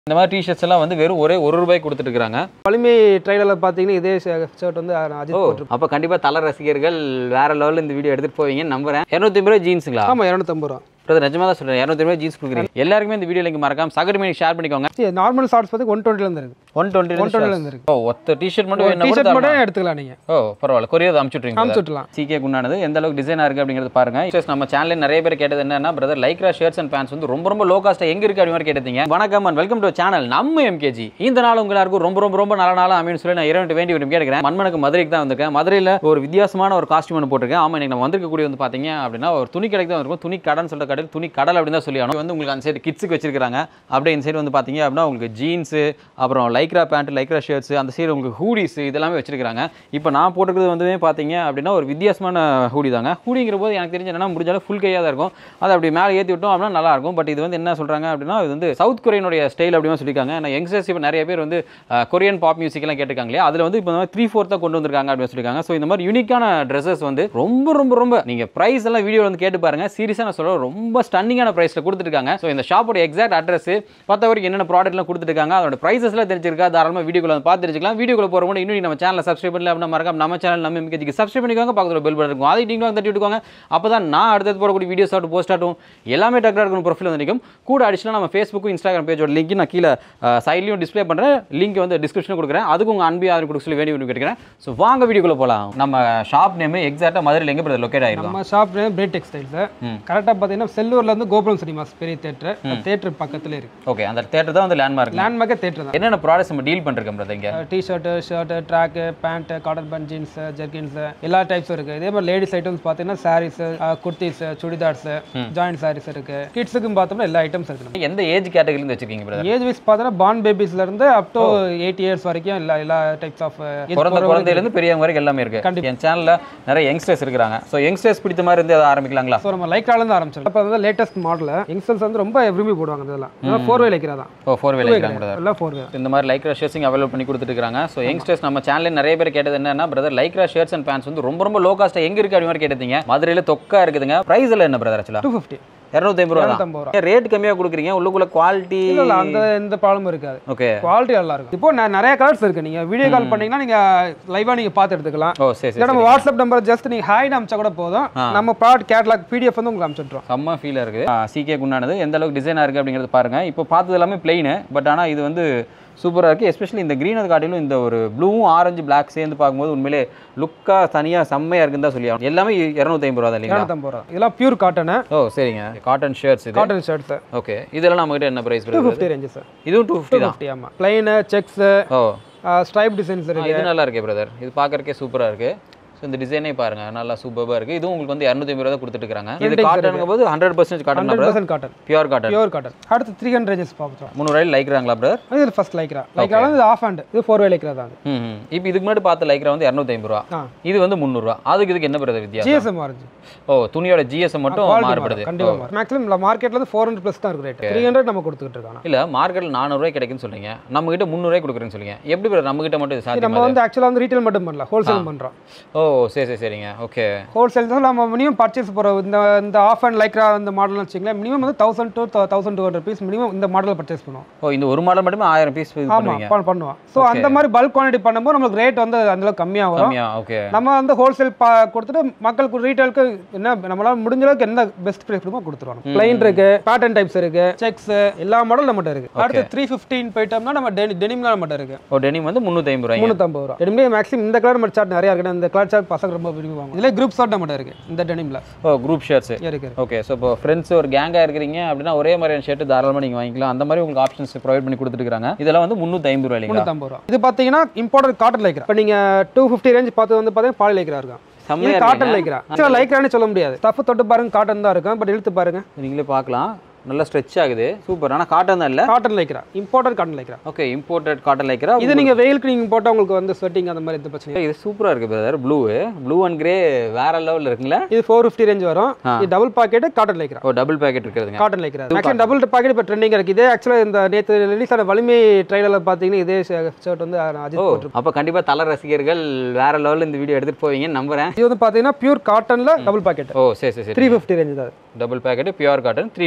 இந்த மாதிரி டிஷர்ட்ஸ் எல்லாம் வந்து வெறும் ஒரே ஒரு ரூபாய்க்கு கொடுத்துட்டு இருக்காங்க வலிமை ட்ரைலரில் பார்த்தீங்கன்னா இதே ஷர்ட் வந்து அஜித் ஓ போட்டிருப்பாங்க அப்போ கண்டிப்பா தல ரசிகர்கள் வேற லெவலில் இந்த வீடியோ எடுத்துட்டு போவீங்கன்னு நம்புறேன் இரநூத்தி ரூபாய் ஜீன்ஸுங்களா ஆமாம் இரநூத்தம்பது ரூபா பிரதர் நிஜமா தான் சொல்றேன் இரநூத்தி ரூபாய் ஜீன்ஸ் கொடுக்குறீங்க எல்லாருக்குமே இந்த வீடியோ லிங்க் மறக்காம சகடு மணி ஷேர் பண்ணிக்கோங்க நார்மல் ஷார்ட்ஸ் பார்த்து ஒன் டுவெண்ட்டிலேருந்து இருக்கு ஒன் டுவெண்ட்டி ஒன் டுவெண்ட்டிலேருந்து இருக்கு ஓ ஒத்த டிஷர்ட் மட்டும் என்ன டிஷர்ட் கூட மட்டும் எடுத்துக்கலாம் நீங்கள் ஓ பரவாயில்ல கொரியர் அமுச்சுட்றீங்க அமுச்சுட்லாம் சிகே குண்டானது எந்த அளவுக்கு டிசைனாக இருக்குது அப்படிங்கிறது பாருங்க Just நம்ம சேனல்ல நிறைய பேர் கேட்டது என்னன்னா brother lycra shirts and pants வந்து ரொம்ப ரொம்ப லோ காஸ்ட்டாக எங்க இருக்கு அப்படி மாதிரி கேட்டீங்க வணக்கம் அண்ட் வெல்கம் டு சேனல் நம்ம எம்கேஜி இந்த நாள் உங்க எல்லாருக்கும் ரொம்ப ரொம்ப ரொம்ப நல்ல நாள் அப்படின்னு சொல்லி நான் இரண்டு வேண்டி விரும்பி கேட்கிறேன் மண்மனுக்கு மதுரைக்கு தான் வந்திருக்கேன் மதுரையில் ஒரு வித்தியாசமான ஒரு காஸ்டியூம் ஒன்று போட்டிருக்கேன் ஆமா இன்னைக்கு நம்ம வந்திருக்கக்கூடிய வந்து பாத்தீங்க அப்படின்னா ஒரு துணி கடைக்கு தான் வந்திருக்கும் துணி கடைன்னு சொல்ற கடை துணி கடல் அப்படின்னு தான் சொல்லி ஆகணும் வந்து உங்களுக்கு அந்த சைடு கிட்ஸுக்கு வச்சிருக்காங்க அப்படியே இந்த சைடு வந்து பாத்தீங்க அப்படின்னா உங்களுக்கு ஜீன்ஸு அப்புறம் லைக்ரா பேண்ட் லைக்ரா ஷர்ட்ஸ் அந்த சைடு உங்களுக்கு ஹூடிஸ் இதெல்லாமே வச்சிருக்காங்க இப்போ நான் போட்டுக்கிறது வந்து பார்த்தீங்க அப்படின்னா ஒரு வித்தியாசமான ஹூடி தாங்க ஹூடிங்கிற போது எனக்கு தெரிஞ்ச என்னன்னா முடிஞ்சாலும் ஃபுல் கையாக தான் இருக்கும் அதை அப்படி மேலே ஏற்றி விட்டோம் அப்படின்னா நல்லா இருக்கும் பட் இது வந்து என்ன சொல்றாங்க அப்படின்னா இது வந்து சவுத் கொரியனுடைய ஸ்டைல் அப்படின்னு சொல்லியிருக்காங்க நான் யங்ஸ்டர்ஸ் இப்போ நிறைய பேர் வந்து அஹ், கொரியன் பாப் மியூசிக்லாம் கேட்டிருக்காங்க இல்லையா அதில் வந்து இப்போ த்ரீ ஃபோர்த்தாக கொண்டு வந்திருக்காங்க அப்படின்னு சொல்லியிருக்காங்க ஸோ இந்த மாதிரி யூனிக்கான ட்ரெஸ்ஸஸ் வந்து ரொம்ப ரொம்ப ரொம்ப நீங்கள் ப்ரைஸ் எல்லாம் வீடியோ வந்து கேட்டு பாருங்க சீரியஸாக நான் சொல்கிறேன் ரொம்ப ஸ்டன்னிங்கான ப்ரைஸில் கொடுத்துருக்காங்க ஸோ இந்த ஷாப்போட எக்ஸாக்ட் அட்ரஸ் பத்த வரைக்கும் என்னென்ன ப்ராடக்ட்லாம் கொடுத்துருக்காங்க அதோட ப்ரைஸஸ்லாம் தெரிஞ்சிருக்கா தாராளமாக வீடியோக்குள்ள வந்து பார்த்து தெரிஞ்சுக்கலாம் வீடியோக்குள்ள போகிற கூட இன்னும் நம்ம சேனலை சப்ஸ்கிரைப் பண்ணல அப்படின்னா மறக்காம நம்ம சேனல் நம்ம எம்கேஜிக்கு சப்ஸ்கிரைப் பண்ணிக்கோங்க பக்கத்தில் பெல் பட்டன் இருக்கும் அதை நீங்களும் தட்டி விட்டுக்கோங்க அப்போ தான் நான் அடுத்தது போடக்கூடிய வீடியோஸ் ஆகட்டும் போஸ்ட் ஆகட்டும் எல்லாமே டக்குனு இருக்கணும் ப்ரொஃபைல் வந்து நிற்கும் கூட அடிஷனலாக நம்ம ஃபேஸ்புக்கும் இன்ஸ்டாகிராம் பேஜோட லிங்க் நான் கீழே சைட்லையும் டிஸ்ப்ளே பண்ணுறேன் லிங்க் வந்து டிஸ்கிரிப்ஷன் கொடுக்குறேன் அதுக்கு உங்கள் அன்பி ஆதரவு கொடுக்க சொல்லி வேண்டி விரும்பி கேட்குறேன் ஸோ வாங்க வீடியோக்குள்ள போகலாம் நம்ம ஷாப் நேம் எக்ஸாக்டாக மதுரையில் எங்கே லொக்கேட் ஆயிருக்கும் நம்ம ஷாப் பிரேட் டெக்ஸ்டைல்ஸ் கரெக்டாக பார்த்தீங்கன்னா செல்லூர்ல இருந்து கோபுரம் சினிமாஸ் பெரிய தேட்டர் தேட்டர் பக்கத்துல இருக்கு ஓகே அந்த தேட்டர் தான் வந்து லேண்ட்மார்க் லேண்ட்மார்க்கே தேட்டர் தான் என்னென்ன ப்ராடக்ட்ஸ் நம்ம டீல் பண்ணிருக்கோம் பிரதர் இங்கே T shirt shirt track pant cotton pant jeans jerkins எல்லா டைப்ஸும் இருக்கு இதே மாதிரி லேடிஸ் ஐட்டம்ஸ் பார்த்தீங்கன்னா சாரீஸ் குர்த்திஸ் சுடிதார்ஸ் ஜாயிண்ட் சாரீஸ் இருக்கு கிட்ஸுக்கும் பார்த்தோம்னா எல்லா ஐட்டம்ஸ் இருக்கு எந்த ஏஜ் கேட்டகரியிலேருந்து வச்சிருக்கீங்க பிரதர் ஏஜ் வைஸ் பார்த்தோன்னா பார்ன் பேபிஸ்ல இருந்து அப் டு எயிட் இயர்ஸ் வரைக்கும் எல்லா எல்லா டைப்ஸ் ஆஃப் பிறந்த குழந்தையிலேருந்து பெரியவங்க வரைக்கும் எல்லாமே இருக்கு கண்டிப்பா. என் சேனலில் நிறைய யங்ஸ்டர்ஸ் இருக்கிறாங்க ஸோ யங்ஸ்டர்ஸ் பிடித்த மாதிரி இருந்து அதை ஆரம்பிக்கலாங்களா ஸோ நம்ம லைக்ரால இருந்து ஆரம்பிச்சோம் இப்போ வந்து லேட்டஸ்ட் மாடல் யங்ஸ்டர்ஸ் வந்து ரொம்ப விரும்பி போடுவாங்க இதெல்லாம் ஃபோர் வே லைக்ரா தான் ஓ ஃபோர் வீல் இருக்கிறாங்க பிரதர் எல்லாம் ஃபோர் வே இந்த மாதிரி லைக்ரா ஷர்ட்ஸிங் அவைலபிள் பண்ணி கொடுத்துட்டு இருக்காங்க ஸோ யங்ஸ்டர்ஸ் நம்ம சேனலில் நிறைய பேர் கேட்டது என்னன்னா brother lycra shirts and pants வந்து ரொம்ப ரொம்ப லோ காஸ்ட்டாக எங்கே இருக்கு அப்படி மாதிரி கேட்டீங்க மதுரையில் தொக்கா இருக்குதுங்க ப்ரைஸ் எல்லாம் என்ன பிரதர் ஆக்சுவலாக டூ ஃபிஃப்டி இரநூத்தி ரூபா தான் இரநூத்தம்பது ரூபா ரேட் கம்மியாக கொடுக்குறீங்க உள்ளுக்குள்ள குவாலிட்டி இல்லை இல்லை அந்த எந்த ப்ராப்ளமும் இருக்காது ஓகே குவாலிட்டி நல்லா இருக்கும் இப்போ ந- நிறைய கலர்ஸ் இருக்கு நீங்க வீடியோ கால் பண்ணீங்கன்னா நீங்க லைவா நீங்க பார்த்து எடுத்துக்கலாம் ஓ சரி இல்லை சரி நம்ம வாட்ஸ்அப் நம்பர் ஜஸ்ட் நீங்க ஹாய்னு அமிச்சா கூட போதும் நம்ம ப்ராடக்ட் கேட்லாக் பிடிஎஃப் வந்து உங்களுக்கு அனுப்பிச்சிட்றோம் செம்ம ஃபீலாக இருக்குது சிகே குண்டானது எந்த அளவுக்கு டிசைனாக இருக்குது அப்படிங்கிறது பாருங்கள் இப்போ பார்த்தது எல்லாமே பிளெயின் பட் ஆனால் இது வந்து சூப்பராக இருக்குது எஸ்பெஷலி இந்த க்ரீன் காட்டிலும் இந்த ஒரு ப்ளூவும் ஆரஞ்சு பிளாக் சேர்ந்து பார்க்கும்போது உண்மையிலே லுக்காக தனியாக செம்மையாக இருக்குன்னு தான் சொல்லி ஆகணும் எல்லாமே இரநூத்தி ஐம்பது ரூபா தான் இல்லைங்களா இரநூத்தம்பது ரூபா இதெல்லாம் பியூர் காட்டனு ஓ சரிங்க காட்டன் ஷர்ட்ஸ் இது காட்டன் ஷர்ட்ஸ் ஓகே இதெல்லாம் நம்மகிட்ட என்ன ப்ரைஸ் டூ வருது ஃபிஃப்டி ரேஞ்சு சார் இதுவும் டூ ஃபிஃப்டி தான் ஃபிஃப்டி ஆமாம் பிளைனு செக்ஸ் ஓ ஸ்ட்ரைப் டிசைன்ஸ் ஆ, இருக்கு இது நல்லா இருக்கே பிரதர் இது பார்க்கறக்கே சூப்பராக இருக்குது ஸோ இந்த டிசைனே பாருங்க நல்லா சூப்பராக இருக்குது இதுவும் உங்களுக்கு வந்து இரநூத்தி ஐம்பது ரூபா தான் கொடுத்துட்டு இருக்காங்க இது Printings காட்டனுங்க போது hundred percent cotton hundred percent cotton pure cotton pure cotton அடுத்து த்ரீ ஹண்ட்ரட் ரேஞ்சஸ் பார்ப்போம் முந்நூறுவாயில் லைக்கிறாங்களா பிரதர் இது ஃபர்ஸ்ட் லைக்ரா லைக்ரா வந்து ஆஃப் ஹேண்ட் இது ஃபோர் வே லைக்ரா தான் ம் இப்போ இதுக்கு முன்னாடி பார்த்த லைக்ரா வந்து இரநூத்தி ஐம்பது ரூபா ஆ இது வந்து முந்நூறுரூவா அதுக்கு இதுக்கு என்ன பிரதர் வித்தியாசம் ஜிஎஸ்எம் ஆரஞ்சு ஓ துணியோட ஜிஎஸ்எம் மட்டும் மாறுபடுது கண்டிப்பாக மாறும் மேக்ஸிமம் மார்க்கெட்ல இருந்து ஃபோர் ஹண்ட்ரட் ப்ளஸ் தான் இருக்கு ரேட் த்ரீ ஹண்ட்ரட் நம்ம கொடுத்துக்கிட்டு இருக்கோம் இல்ல மார்க்கெட்டில் நானூறுரூவாய் கிடைக்குன்னு சொல்றீங்க நம்ம கிட்ட முந்நூறுவாய் கொடுக்குறேன்னு சொல்லுங்க எப்படி பிரதர் நம்ம கிட்ட மட்டும் இது நம்ம சாத்தியமா வந்து ஆக்சுவலாக வந்து ரீட்டைல் மட்டும் பண்ணல ஹோல்சேல் பண்ணுறோம் ஓ சரி சரி சரிங்க ஓகே ஹோல்சேல் தான் நம்ம மினிமம் பர்ச்சேஸ் போகிற இந்த இந்த ஆஃப் அண்ட் லைக்ரா இந்த மாடல்னு வச்சுங்களேன் மினிமம் வந்து thousand two thousand two hundred piece minimum இந்த மாடல் பர்ச்சேஸ் பண்ணுவோம் ஓ இந்த ஒரு மாடல் மட்டுமே ஆயிரம் பீஸ் இது ஆமாம் பண்ணுவீங்க பண் பண்ணுவோம் ஸோ அந்த மாதிரி பல்க் குவான்டிட்டி பண்ணும்போது நமக்கு ரேட் வந்து அந்த அளவுக்கு கம்மியாக வரும் கம்மியா ஓகே நம்ம வந்து ஹோல்சேல் பா கொடுத்துட்டு மக்களுக்கு ரீட்டைலுக்கு என்ன நம்மளால முடிஞ்ச அளவுக்கு என்ன பெஸ்ட் ப்ரைஸ் கொடுமோ கொடுத்துருவோம் பிளைன் இருக்கு பேட்டர்ன் டைப்ஸ் இருக்கு செக்ஸ் எல்லா மாடல் நம்மகிட்ட இருக்கு அடுத்து த்ரீ ஃபிஃப்டின் போயிட்டோம்னா நம்ம டெனி டெனிம்ல நம்மகிட்ட இருக்கு ஓ டெனிம் வந்து முந்நூற்றி ஐம்பது ரூபாய்ங்க முந்நூற்றம்பது ரூபா டெனிம்லேயே மேக்ஸிமம் இந்த கலர் மட்டும் சார்ட் நிறையா இருக்கு இந்த கலர் சார்ட் பசங்க ரொம்ப விரும்புவாங்க இதில் குரூப் ஷார்ட் நம்மகிட்ட இருக்கு இந்த டெனிம்ல ஓ குரூப் ஷர்ட்ஸ் இருக்கு ஓகே ஸோ இப்போ ஃப்ரெண்ட்ஸ் ஒரு கேங்காக இருக்கிறீங்க அப்படின்னா ஒரே மாதிரியான ஷர்ட் தாராளமாக நீங்கள் வாங்கிக்கலாம் அந்த மாதிரி உங்களுக்கு ஆப்ஷன்ஸ் ப்ரொவைட் பண்ணி கொடுத்துருக்காங்க இதெல்லாம் வந்து முந்நூற்றி ஐம்பது ரூபாய் இல்லைங்களா முந்நூற்றம்பது ரூபா இது பார்த்தீங்கன்னா இம்போர்ட் காட்டன் லைக்ரா இப்போ நீங்கள் டூ ஃபிஃப்டி ரேஞ்ச் பார்த்து வந்து பார்த்தீங்கன்னா பாலி லைக்ரா இருக்கும் செம்மையா இது காட்டன் இருக்குங்க. லைக்ரா ஆக்சுவலாக லைக்ரானே சொல்ல முடியாது ஸ்டஃப் தொட்டு பாருங்க காட்டன் தான் இருக்கும் பட் இழுத்து பாருங்க நீங்களே பார்க்கலாம் நல்லா ஸ்ட்ரெச் ஆகுது சூப்பர் ஆனால் காட்டன் தான் இல்லை cotton lycra imported cotton lycra okay imported cotton லைக்கிறா இது நீங்கள் வெயிலுக்கு நீங்கள் போட்டால் உங்களுக்கு வந்து ஸ்வெட்டிங் அந்த மாதிரி எந்த பிரச்சனை இல்லை. இது சூப்பராக இருக்குது brother blue blue and grey வேற லெவலில் இருக்குங்களா இது ஃபோர் ஃபிஃப்டி ரேஞ்ச் வரும் ஆ. இது டபுள் பாக்கெட் காட்டன் லைக்ரா ஓ டபுள் பேக்கெட் இருக்குதுங்க cotton lycra actually double pocket இப்போ ட்ரெண்டிங் இருக்கு இதே ஆக்சுவலாக இந்த நேற்று ரிலீஸ் ஆன வலிமை ட்ரைலரில் பார்த்தீங்கன்னா இதே ஷர்ட் வந்து அஜித் ஓ போட்டிருப்பாங்க அப்போ கண்டிப்பாக தல ரசிகர்கள் வேற லெவலில் இந்த வீடியோ எடுத்துகிட்டு போவீங்கன்னு நம்புறேன் இது வந்து பார்த்தீங்கன்னா பியூர் காட்டனில் டபுள் பாக்கெட் ஓ சரி சரி த்ரீ சரி ஃபிஃப்டி ரேஞ்ச் தான் double pocket pure cotton three fifty rupees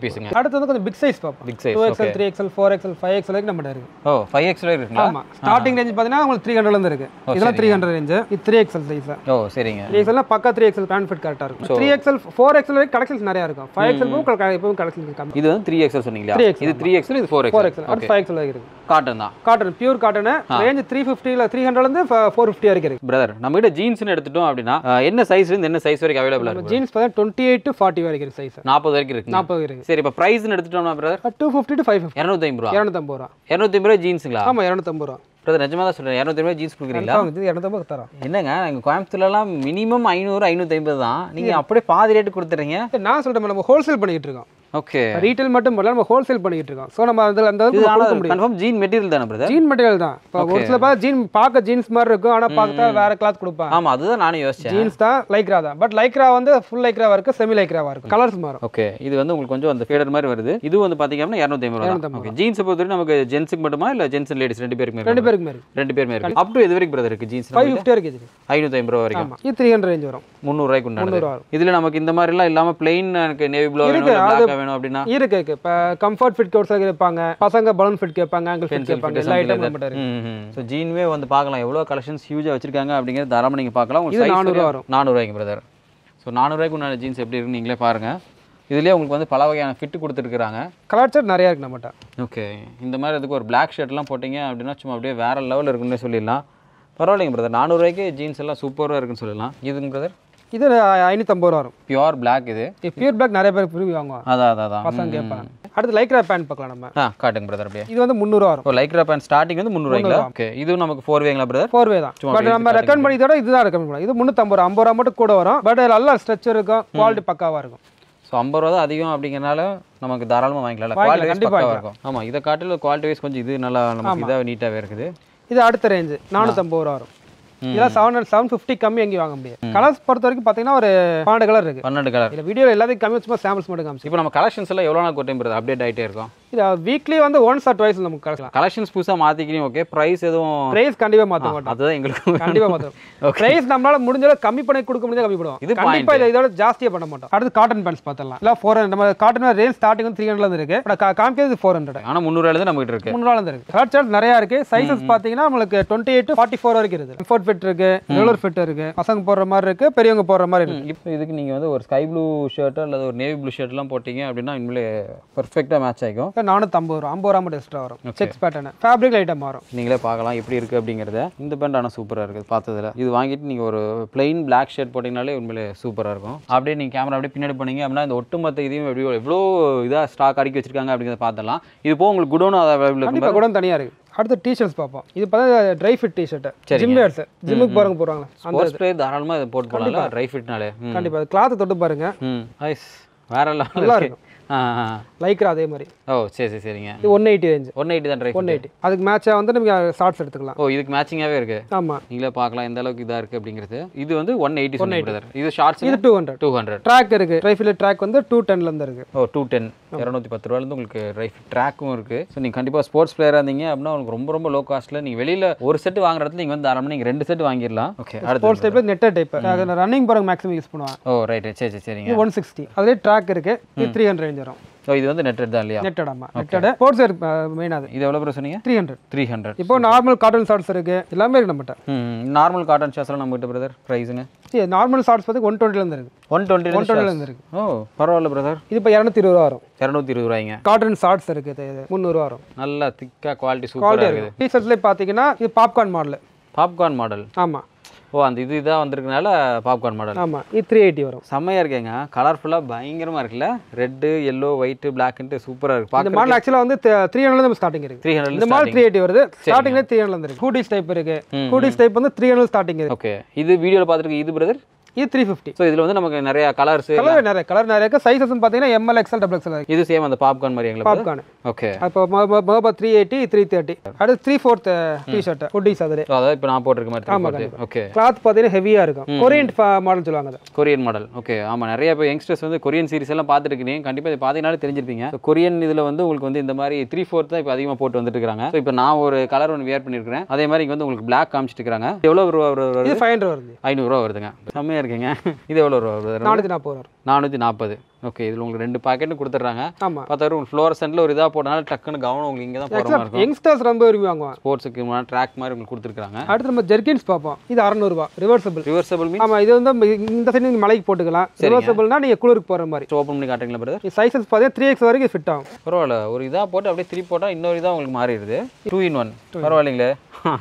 பீஸுங்க அடுத்து வந்து கொஞ்சம் பிக் சைஸ் பார்ப்போம் big size two okay XL three XL four XL five XL வரைக்கும் நம்மகிட்ட இருக்கு ஓ ஃபைவ் எக்ஸ் இருக்குங்களா ஆமா ஸ்டார்டிங் ரேஞ்ச் பார்த்தீங்கன்னா உங்களுக்கு த்ரீ ஹண்ட்ரட்லேருந்து இருக்கு இதெல்லாம் த்ரீ ஹண்ட்ரட் ரேஞ்ச் இது த்ரீ எக்ஸ்எல் சைஸ் ஓ சரிங்க த்ரீ எக்ஸ்எல்னா பக்கா த்ரீ எக்ஸ்எல் பேண்ட் ஃபிட் கரெக்டாக இருக்கும் த்ரீ எக்ஸ்எல் ஃபோர் எக்ஸ்எல் வரைக்கும் கலெக்ஷன்ஸ் நிறையா இருக்கும் ஃபைவ் எக்ஸ்எல் எப்பவும் கலெக்ஷன் கம்மி இது வந்து த்ரீ எக்ஸல் சொன்னீங்களா 3XL, இது த்ரீ எக்ஸல் இது ஃபோர் ஃபோர் எக்ஸல் எக்ஸ்எல் அடுத்து ஃபைவ் எக்ஸ்எல் வரைக்கும் இருக்கு காட்டன் தான் cotton pure cotton range three ஃபிஃப்டியில் த்ரீ ஹண்ட்ரட்லேருந்து ஃபோர் ஃபிஃப்டி வரைக்கும் இருக்கு பிரதர் நம்ம கிட்ட ஜீன்ஸ்னு எடுத்துட்டோம் அப்படின்னா அஹ், என்ன சைஸ்ல இருந்து என்ன சைஸ் வரைக்கும் அவைலபிளா இருக்கு ஜீன்ஸ் பார்த்தா டுவெண்ட்டி எயிட் டு ஃபார்ட்டி வரைக்கும் இருக்கு சைஸ் நாற்பது வரைக்கும் இருக்கு நாற்பது இருக்கு சரி இப்போ ப்ரைஸ்னு எடுத்துட்டோம்னா brother two fifty to five fifty இரநூத்தி ஐம்பது ரூபா இரநூத்தம்பது ரூபா இரநூத்தி ரூபாய் ஜீன்ஸுங்களா ஆமாம் இரநூத்தம்பது ரூபா பிரதர் நிஜமா தான் சொல்றேன் இரநூத்தி ரூபாய் ஜீன்ஸ் கொடுக்குறீங்களா இது இரநூத்தம்பது தரோம் என்னங்க எங்கள் கோயம்புத்தூர்லலாம் மினிமம் ஐநூறு ஐநூற்றி ஐம்பது தான் நீங்கள் அப்படியே பாதி ரேட்டு கொடுத்துறீங்க நான் சொல்கிறேன் நம்ம ஹோல்சேல் பண்ணிக்கிட்டு இருக்கோம் ஓகே ரீட்டைல் மட்டும் பண்ணல நம்ம ஹோல்சேல் பண்ணிக்கிட்டு இருக்கோம் ஸோ நம்ம அதில் அந்த இது அளவுக்கு ஆனால் கொடுக்க முடியும் கன்ஃபார்ம் ஜீன் மெட்டீரியல் தானே பிரதர் ஜீன் மெட்டீரியல் தான் இப்போ ஒரு சில பேர் ஜீன் பார்க்க ஜீன்ஸ் மாதிரி இருக்கும் ஆனால் பார்த்தா வேற கிளாத் கொடுப்பாங்க ஆமா அதுதான் நானும் யோசிச்சேன் ஜீன்ஸ் தான் லைக்ரா தான் பட் லைக்ரா வந்து ஃபுல் லைக்ராவா இருக்கு செமி லைக்ராவா இருக்கும் கலர்ஸ் மாறும் ஓகே இது வந்து உங்களுக்கு கொஞ்சம் அந்த ஃபேடர் மாதிரி வருது இது வந்து பார்த்தீங்க அப்படின்னா இரநூத்தி ஐம்பது ரூபா 250 ஓகே ஜீன்ஸை பொறுத்தவரைக்கும் நமக்கு ஜென்ஸுக்கு மட்டுமா இல்லை ஜென்ஸ் லேடிஸ் ரெண்டு பேருக்குமே ரெண்டு இருக்குமா? பேருக்கு மாதிரி ரெண்டு பேருமே இருக்கு அப் டு எது வரைக்கும் பிரதர் இருக்கு ஜீன்ஸ் ஃபைவ் ஃபிஃப்டி வரைக்கும் இது ஐநூற்றி ஐம்பது ரூபா வரைக்கும் ஆமாம் இது த்ரீ ஹண்ட்ரட் ரேஞ்ச் வரும் முந்நூறுரூவாய்க்கு உண்டானது முந்நூறுவா வரும் இதுல நமக்கு இந்த மாதிரிலாம் இல்லாம பிளெயின் எனக்கு நேவி ப்ளூ வேணும் இருக்கு, இல்லை அது- black வேணும் அப்படின்னா இருக்கு இருக்கு இப்போ கம்ஃபர்ட் ஃபிட் கோட்ஸ் கேட்பாங்க பசங்க பலூன் ஃபிட் கேட்பாங்க ஆங்கிள் ஃபிட் கேட்பாங்க எல்லா ஐட்டம் நம்மகிட்ட இருக்கு ஸோ ஜீன்வே வந்து பார்க்கலாம் எவ்வளோ கலெக்ஷன்ஸ் ஹியூஜாக வச்சிருக்காங்க அப்படிங்கிறது தாராளமாக நீங்கள் பார்க்கலாம் இது உங்களுக்கு 400 400 வரும். நானூறுவாய்க்கு பிரதர் ஸோ நானூறுவாய்க்கு உண்டான ஜீன்ஸ் எப்படி இருக்குன்னு நீங்களே பாருங்க இதுலேயே உங்களுக்கு வந்து பல வகையான ஃபிட் கொடுத்துருக்குறாங்க கலர் சார்ட் நிறையா இருக்கு நம்மகிட்ட ஓகே இந்த மாதிரி இதுக்கு ஒரு பிளாக் ஷர்ட்லாம் போட்டிங்க அப்படின்னா சும்மா அப்படியே வேற லெவலில் இருக்குன்னு சொல்லிடலாம் பரவாயில்லைங்க பிரதர் நானூறுரூவாய்க்கு ஜீன்ஸ் எல்லாம் சூப்பராக இருக்குன்னு சொல்லலாம் இதுங்க பிரதர் இது ஐநூற்றம்பது ரூபா வரும் பியூர் பிளாக் இது இது பியூர் பிளாக் நிறைய பேர் விரும்பி வாங்குவாங்க அதான் அதான் அதான் பசங்க கேட்பாங்க அடுத்து லைக்ரா பேண்ட் பார்க்கலாம் நம்ம ஆ காட்டுங்க பிரதர் அப்படியே இது வந்து முந்நூறுவா வரும் இப்போ லைக்ரா பேண்ட் ஸ்டார்டிங் வந்து முந்நூறுவாய்ங்களா ஓகே இதுவும் நமக்கு ஃபோர் வேங்களா பிரதர் ஃபோர் வே தான் சும்மா பட் அப்படியே நம்ம ரெக்கமெண்ட் பண்ணி இதோட இதுதான் ரெக்கமெண்ட் பண்ணலாம் இது முந்நூற்றம்பது ரூபா ஐம்பது ரூபா மட்டும் கூட வரும் பட் நல்லா ஸ்ட்ரெச் இருக்கும் குவாலிட்டி பக்காவாக இருக்கும் ஸோ ஐம்பது ரூபா தான் அதிகம் அப்படிங்கிறனால நமக்கு தாராளமாக வாங்கிக்கலாம் வாங்கிக்கலாம், குவாலிட்டி கண்டிப்பா பக்காவாக இருக்கும் ஆமாம் இதை காட்டில் குவாலிட்டி வைஸ் கொஞ்சம் இது நல்லா நமக்கு இதாக நீட்டாகவே இருக்குது இது அடுத்த ரேஞ்சு நானூற்றம்பது ரூபா வரும் இதெல்லாம் செவன் ஹண்ட்ரட் செவன் ஃபிஃப்டி கம்மி எங்கேயும் வாங்க முடியாது கலர்ஸ் பொறுத்த வரைக்கும் பார்த்தீங்கன்னா ஒரு பன்னெண்டு கலர் இருக்கு பன்னெண்டு கலர் இதில் வீடியோவில் எல்லாத்தையும் கம்மி சும்மா சாம்பிள்ஸ் மட்டும் காமிச்சு இப்போ நம்ம கலெக்ஷன்ஸ் எல்லாம் எவ்வளோ நாள் டைம் வருது அப்டேட் ஆகிட்டே இருக்கும் இது வீக்லி வந்து ஒன்ஸ் ஆர் டுவைஸ் நமக்கு கிடைக்கலாம் கலெக்ஷன்ஸ் புதுசாக மாற்றிக்கிறீங்க ஓகே ப்ரைஸ் எதுவும் ப்ரைஸ் கண்டிப்பாக மாற்ற மாட்டோம் அதுதான் எங்களுக்கு கண்டிப்பாக மாற்றோம் ப்ரைஸ் நம்மளால முடிஞ்ச அளவுக்கு கம்மி பண்ணி கொடுக்க முடியாது கம்மி பண்ணுவோம் இது கண்டிப்பா இதை இதோட ஜாஸ்தியாக பண்ண மாட்டோம் அடுத்து காட்டன் பேண்ட்ஸ் பார்த்தலாம் இல்லை ஃபோர் ஹண்ட்ரட் நம்ம காட்டன் ரேஞ்ச் ஸ்டார்டிங் வந்து த்ரீ ஹண்ட்ரட்ல இருக்கு பட் காமிக்கிறது ஃபோர் ஹண்ட்ரட் ஆனால் முந்நூறுவாயிலேருந்து நம்மகிட்ட இருக்கு முன்னாள் இருக்கு கலர் சார்ட் நிறைய இருக்கு சைஸஸ் பாத்தீங்கன்னா நம்மளுக்கு டுவெண்ட்டி எயிட் ஃபார்ட்டி ஃபோர் வரைக்கும் இருக்கு கம்ஃபர்ட் ஃபிட் இருக்கு ரெகுலர் ஃபிட் இருக்கு பசங்க போடுற மாதிரி இருக்கு பெரியவங்க போடுற மாதிரி இருக்கு இப்போ இதுக்கு நீங்கள் வந்து ஒரு ஸ்கை ப்ளூ ஷர்ட்டோ அல்லது ஒரு நேவி ப்ளூ ஷர்ட்லாம் போட்டிங்க அப்படின்னா உண்மையிலே பர்ஃபெக்டாக மேட்ச் ஆகிக்கும் நானூற்றம்பது ரூபா ஐம்பது ரூபா மட்டும் எக்ஸ்ட்ரா வரும் செக்ஸ் பேட்டர்ன் ஃபேப்ரிக் ஐட்டம் மாறும் நீங்களே பார்க்கலாம் எப்படி இருக்குது அப்படிங்கிறத இந்த பேண்ட் ஆனால் சூப்பராக இருக்குது பார்த்ததுல இது வாங்கிட்டு நீங்கள் ஒரு பிளெயின் பிளாக் ஷர்ட் போட்டிங்கனாலே உண்மையிலே சூப்பராக இருக்கும் அப்படியே நீங்கள் கேமரா அப்படியே பின்னாடி பண்ணீங்க அப்படின்னா இந்த ஒட்டுமொத்த இதையும் எப்படி எவ்வளோ இதாக ஸ்டாக் அடுக்கி வச்சிருக்காங்க அப்படிங்கிறத பார்த்தலாம் இது போக உங்களுக்கு குடோனும் அதை அவைலபிள் இருக்கும் கண்டிப்பா கூட தனியா இருக்கு அடுத்து டிஷர்ட்ஸ் பார்ப்போம் இது பார்த்தா dry fit t-shirt gym wears ஜிம்முக்கு போறவங்க போறாங்க அந்த ஸ்போர்ட்ஸ் பிளேயர் தாராளமாக இதை போட்டு போகலாம்ல ட்ரை ஃபிட்னாலே ம் கண்டிப்பா கிளாத் தொட்டு பாருங்க ம் ஐஸ் வேற நல்லா லெவலில் இருக்கும். ஆ ஆ லைக்ரா அதே மாதிரி ஓ சரி சரி சரிங்க இது one eighty range one eighty தான் ட்ரை ஒன் எயிட்டி அதுக்கு மேட்சா வந்து நீங்க ஷார்ட்ஸ் எடுத்துக்கலாம் ஓ இதுக்கு மேட்சிங்காகவே இருக்குது ஆமா நீங்களே பார்க்கலாம் எந்த அளவுக்கு இதாக இருக்குது அப்படிங்கிறது இது வந்து ஒன் எயிட்டி சொன்னீங்க பிரதர் இது ஷார்ட்ஸ் இது two hundred two hundred track இருக்கு ட்ரை ஃபிட் ட்ராக் வந்து டூ டென்ல இருந்து இருக்கு ஓ டூ டென் இரநூத்தி பத்து ரூபாயிலேருந்து உங்களுக்கு ரைஃபிள் ட்ராக்கும் இருக்குது ஸோ நீங்கள் கண்டிப்பாக ஸ்போர்ட்ஸ் பிளேயராக இருந்தீங்க அப்படின்னா உங்களுக்கு ரொம்ப ரொம்ப லோ காஸ்ட்டில் நீங்கள் வெளியில் ஒரு செட் வாங்குற இடத்துல நீங்கள் வந்து தாராளமாக நீங்கள் ரெண்டு செட் வாங்கிடலாம் ஓகே அடுத்து ஸ்போர்ட்ஸ் டைப்ல நெட்டர் டைப் ரன்னிங் போறவங்க மேக்ஸிமம் யூஸ் பண்ணுவாங்க ஓ ரைட்டு சரி சரி சரிங்க இது ஒன் சிக்ஸ்டி அதுலேயே ட்ராக் இருக்கு இது த்ரீ ஹண்ட்ரட் ரேஞ்ச் வரும் ஸோ இது வந்து நெட்டட் தான் இல்லையா நெட்டட் ஆமா நெட்டட் ஸ்போர்ட்ஸ் வேர் மெயின் அது இது எவ்வளோ பேர் சொன்னீங்க த்ரீ ஹண்ட்ரட் த்ரீ ஹண்ட்ரட் இப்போ நார்மல் காட்டன் ஷார்ட்ஸ் இருக்கு எல்லாமே இருக்கு நம்மகிட்ட நார்மல் காட்டன் ஷார்ட்ஸ்லாம் நம்மகிட்ட பிரதர் ப்ரைஸுங்க நார்மல் ஷார்ட்ஸ் பார்த்து ஒன் டுவெண்ட்டிலேருந்து இருக்கு ஒன் டுவெண்ட்டி ஒன் டுவெண்ட்டிலேருந்து இருக்கு ஓ பரவாயில்ல பிரதர் இது இப்போ இரநூத்தி இருபது ரூபா வரும் இரநூத்தி இருபது ரூபாய்ங்க காட்டன் ஷார்ட்ஸ் இருக்கு இது- இது முந்நூறுவா வரும் நல்லா திக்காக குவாலிட்டி குவாலிட்டி சூப்பராக இருக்குது இருக்கு டிஷர்ட்ஸ்லேயே பார்த்தீங்கன்னா இது பாப்கார்ன் மாடல் பாப்கார்ன் மாடல் ஆமா ஓ அந்த இது இதாக வந்திருக்கனால பாப்கார்ன் மாடல் ஆமா இது த்ரீ எயிட்டி வரும் செம்மையாக இருக்கேங்க கலர்ஃபுல்லாக பயங்கரமாக இருக்குல்ல ரெட்டு எல்லோ ஒயிட்டு பிளாக்ன்ட்டு சூப்பராக இருக்கு இந்த பார்க்க மாடல் ஆக்சுவலாக வந்து த்ரீ ஹண்ட்ரட் ஸ்டார்டிங் இருக்கு த்ரீ இந்த ஹண்ட்ரட் மாடல் த்ரீ எயிட்டி வருது ஸ்டார்டிங்ல த்ரீ ஹண்ட்ரட் இருக்கு ஹூடிஸ் டைப் இருக்கு ஹூடிஸ் டைப் வந்து த்ரீ ஹண்ட்ரட் ஸ்டார்டிங் இருக்கு ஓகே இது வீடியோவில் பார்த்துருக்கு இது பிரதர் இது த்ரீ ஃபிஃப்டி ஸோ இதில் வந்து நமக்கு நிறைய கலர்ஸ் கலர் நிறைய கலர் நிறைய இருக்கு சைஸஸ் பார்த்தீங்கன்னா எம்எல் எக்ஸ்எல் டபுள் எக்ஸ்எல் இருக்கு இது சேம் அந்த பாப்கார்ன் மாதிரி எங்களுக்கு பாப்கார்ன் ஓகே அப்போ மோபா த்ரீ எயிட்டி த்ரீ தேர்ட்டி அடுத்து த்ரீ ஃபோர்த் டிஷர்ட் ஹுட்டிஸ் அதில் ஸோ அதாவது இப்போ நான் போட்டிருக்க மாதிரி ஓகே கிளாத் பார்த்தீங்கன்னா ஹெவியாக இருக்கும் கொரியன் மாடல் சொல்லுவாங்க அதை கொரியன் மாடல் ஓகே ஆமாம் நிறைய இப்போ யங்ஸ்டர்ஸ் வந்து கொரியன் சீரிஸ் எல்லாம் பார்த்துருக்கீங்க கண்டிப்பாக இது பார்த்தீங்கனாலே தெரிஞ்சிருப்பீங்க So, கொரியன் இதில் வந்து உங்களுக்கு வந்து இந்த மாதிரி த்ரீ ஃபோர்த் தான் இப்போ அதிகமாக போட்டு வந்துட்டு இருக்காங்க ஸோ இப்போ நான் ஒரு கலர் ஒன்று வியர் பண்ணியிருக்கிறேன் அதே மாதிரி இங்க வந்து உங்களுக்கு பிளாக் காமிச்சிட்டு இருக்காங்க எவ்வளோ ரூபா வருது இது ஃபைவ் ஹண்ட்ரட் வருது ஐநூறுரூவா வருதுங்க செம்மையாக அருமையாக இருக்குங்க இது எவ்வளோ ரூபா brother? நானூற்றி நாற்பது வரும் நானூற்றி நாற்பது ஓகே இதில் உங்களுக்கு ரெண்டு பாக்கெட்டும் கொடுத்துட்றாங்க ஆமாம் பார்த்தாரு உங்களுக்கு ஃப்ளோர் சென்டில் ஒரு இதாக போட்டனால டக்குன்னு கவனம் உங்களுக்கு இங்கே தான் போகிற மாதிரி இருக்கும் யங்ஸ்டர்ஸ் ரொம்ப விரும்பி வாங்குவாங்க ஸ்போர்ட்ஸுக்கு ட்ராக் மாதிரி உங்களுக்கு கொடுத்துருக்காங்க அடுத்து நம்ம ஜெர்கின்ஸ் பார்ப்போம் இது அறநூறுபா ரிவர்சபிள் ரிவர்சபிள் மீன் ஆமாம் இது வந்து நம்ம இந்த சைடு நீங்கள் மலைக்கு போட்டுக்கலாம் ரிவர்சபிள்னா நீங்கள் குளிருக்கு போகிற மாதிரி ஓப்பன் பண்ணி காட்டுறீங்களா பிரதர் சைஸஸ் பார்த்தீங்கன்னா த்ரீ எக்ஸ் வரைக்கும் ஃபிட் ஆகும் பரவாயில்ல ஒரு இதாக போட்டு அப்படியே திருப்பி போட்டால் இன்னொரு இதாக உங்களுக்கு மாறிடுது டூ இன் ஒன் பரவாயில்லைங்களே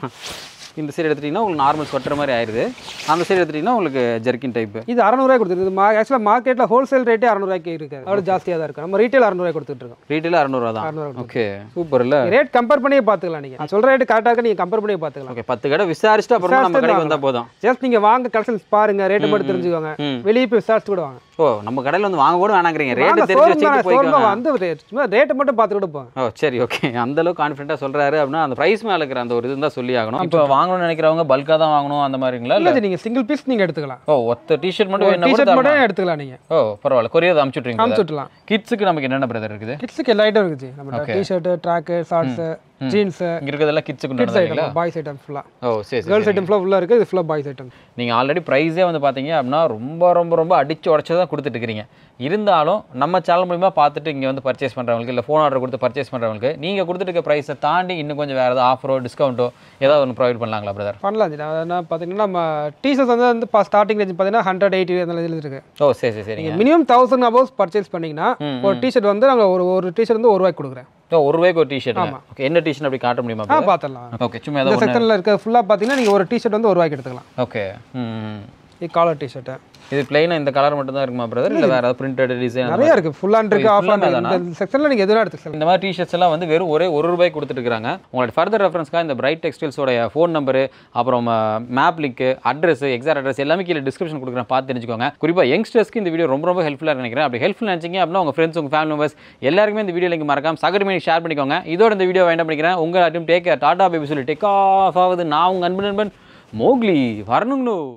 இந்த சைடு எடுத்துட்டிங்கன்னா உங்களுக்கு நார்மல் ஸ்வெட்டர் மாதிரி ஆயிடுது அந்த சைடு எடுத்துட்டிங்கன்னா உங்களுக்கு ஜெர்கின் டைப்பு இது அறநூறுவாய் கொடுத்துருக்கு மா ஆக்சுவலாக மார்க்கெட்டில் ஹோல்சேல் ரேட்டே அறநூறுவாய்க்கு இருக்காது அதோட ஜாஸ்தியாக தான் இருக்கும் நம்ம ரீட்டைல் அறநூறுவாய் கொடுத்துட்டு இருக்கோம் ரீட்டெயில் அறநூறுவா தான் அறநூறுவா ஓகே சூப்பர் இல்லை ரேட் கம்பேர் பண்ணியே பார்த்துக்கலாம் நீங்கள் நான் சொல்கிற ரேட்டு கரெக்டாக நீங்கள் கம்பேர் பண்ணியே பார்த்துக்கலாம் ஓகே பத்து கடை விசாரிச்சுட்டு அப்புறமா நம்ம கடைக்கு வந்தால் போதும் ஜஸ்ட் நீங்கள் வாங்க கலெக்ஷன்ஸ் பாருங்க ரேட்டு மட்டும் தெரிஞ்சுக்கோங்க ம். வெளியே போய் விசாரிச்சு கூட வாங்க ஓ நம்ம கடையில் வந்து வாங்க கூட வேணாங்கிறீங்க வாங்க, ரேட்டு தெரிஞ்சு showroom வச்சுட்டு தானே, showroom போய்க்கோங்க வந்து ரேட் சும்மா ரேட்டை மட்டும் பார்த்து கூட போங்க ஓ சரி ஓகே அந்த அளவுக்கு கான்ஃபிடென்ட்டாக சொல்கிறாரு அப்படின்னா அந்த ப்ரைஸ் மேலே இருக்கிற அந்த ஒரு இதுதான் சொல்லி ஆகணும் இப்போ வாங்கணும்னு நினைக்கிறவங்க பல்காக தான் வாங்கணும் அந்த மாதிரிங்களா இல்லை நீங்கள் சிங்கிள் பீஸ் நீங்கள் எடுத்துக்கலாம் ஓ ஒத்த டிஷர்ட் மட்டும் என்ன டிஷர்ட் கூட மட்டும் எடுத்துக்கலாம் நீங்கள் ஓ பரவாயில்ல கொரியர் அமுச்சு விட்றீங்க அமுச்சு விட்டுலாம் கிட்ஸுக்கு நமக்கு என்னென்ன பிரதர் இருக்குது கிட்ஸுக்கு எல்லா ஐட்டம் இருக்குது நம்ம டிஷர்ட்டு ட்ராக்கு ஷார்ட்ஸு ஜீன்ஸு இங்க இருக்கிறதெல்லாம் கிட்ஸுக்கு கிட்ஸ் நடந்தீங்களா ஐட்டம் பாய்ஸ் ஐட்டம் ஃபுல்லாக ஓ சரி சரி கேர்ள்ஸ் ஐட்டம் ஃபுல்லாக ஃபுல்லாக இருக்குது இது ஃபுல்லாக பாய்ஸ் ஐட்டம் நீங்கள் ஆல்ரெடி ப்ரைஸே வந்து பார்த்தீங்க அப்படின்னா ரொம்ப ரொம்ப ரொம்ப அடிச்சு உடச்சி தான் கொடுத்துட்டு இருக்கிறீங்க இருந்தாலும் நம்ம சேனல் மூலிமா பார்த்துட்டு இங்கே வந்து பர்ச்சேஸ் பண்ணுறவங்களுக்கு இல்லை ஃபோன் ஆர்டர் கொடுத்து பர்ச்சேஸ் பண்ணுறவங்களுக்கு நீங்கள் கொடுத்துட்டு இருக்க ப்ரைஸை தாண்டி இன்னும் கொஞ்சம் வேறு ஏதாவது ஆஃபரோ டிஸ்கவுண்ட்டோ ஏதாவது ஒன்று ப்ரொவைட் பண்ணலாங்களா பிரதர் பண்ணலாம் ஜி என்ன பார்த்தீங்கன்னா நம்ம டிஷர்ட்ஸ் வந்து வந்து ஸ்டார்டிங் ரேஞ்ச் பார்த்தீங்கன்னா ஹண்ட்ரட் எயிட்டி அந்த இதில் இருக்குது ஓ சரி சரி சரிங்க மினிமம் தௌசண்ட் அபோவ்ஸ் பர்ச்சேஸ் பண்ணிங்கன்னா ம், ஒரு டிஷர்ட் வந்து நாங்கள் ஒரு ஒரு டிஷர்ட் வந்து ஒரு ரூபாய்க்கு கொடுக்குறேன் ஓ ஒரு ரூபாய்க்கு ஒரு டிஷர்ட் ஓகே என்ன டிஷர்ட் அப்படி காட்ட முடியுமா ஆ பார்த்துடலாம் ஓகே சும்மா இந்த ஏதாவது ஒன்று செக்ஷனில் இருக்க ஃபுல்லாக பார்த்தீங்கன்னா நீங்கள் ஒரு டிஷர்ட் வந்து ஒரு ரூபாய்க்கு எடுத்துக்கலாம் ஓகே ம் இது காலர் டிஷர்ட்டு இது பிளைனாக இந்த கலர் மட்டும் தான் இருக்குமா பிரதர் இல்லை வேறு ஏதாவது பிரிண்டட் டிசைன் நிறைய இருக்குது ஃபுல் ஹேண்ட் இருக்குது ஆஃப் full-ஆ ஹேண்ட் இந்த செக்ஷனில் நீங்கள் எதுவும் எடுத்துக்கலாம் இந்த மாதிரி டிஷர்ட்ஸ் எல்லாம் வந்து வெறும் ஒரே ஒரு ரூபாய் கொடுத்துட்டு இருக்காங்க உங்களோட ஃபர்தர் ரெஃபரன்ஸ்க்காக இந்த பிரைட் டெக்ஸ்டைல்ஸோட ஃபோன் நம்பரு அப்புறம் map link address exact address எல்லாமே கீழே டிஸ்கிரிப்ஷன் கொடுக்குறேன் பார்த்து தெரிஞ்சுக்கோங்க குறிப்பாக யங்ஸ்டர்ஸ்க்கு இந்த வீடியோ ரொம்ப ரொம்ப ஹெல்ப்ஃபுல்லாக நினைக்கிறேன் அப்படி ஹெல்ப்ஃபுல் நினச்சிங்க அப்படின்னா உங்கள் ஃப்ரெண்ட்ஸ் உங்கள் ஃபேமிலி மெம்பர்ஸ் எல்லாருக்குமே இந்த வீடியோ லிங்க் மறக்காம சகடு ஷேர் பண்ணிக்கோங்க இதோட இந்த வீடியோ வேண்டாம் பண்ணிக்கிறேன் உங்கள் டேக் டாடா பேபி சொல்லி டேக் ஆஃப் ஆகுது நான் உங்கள் அன்பு நண்பன் மோக்லி வரணுங்கண்ணு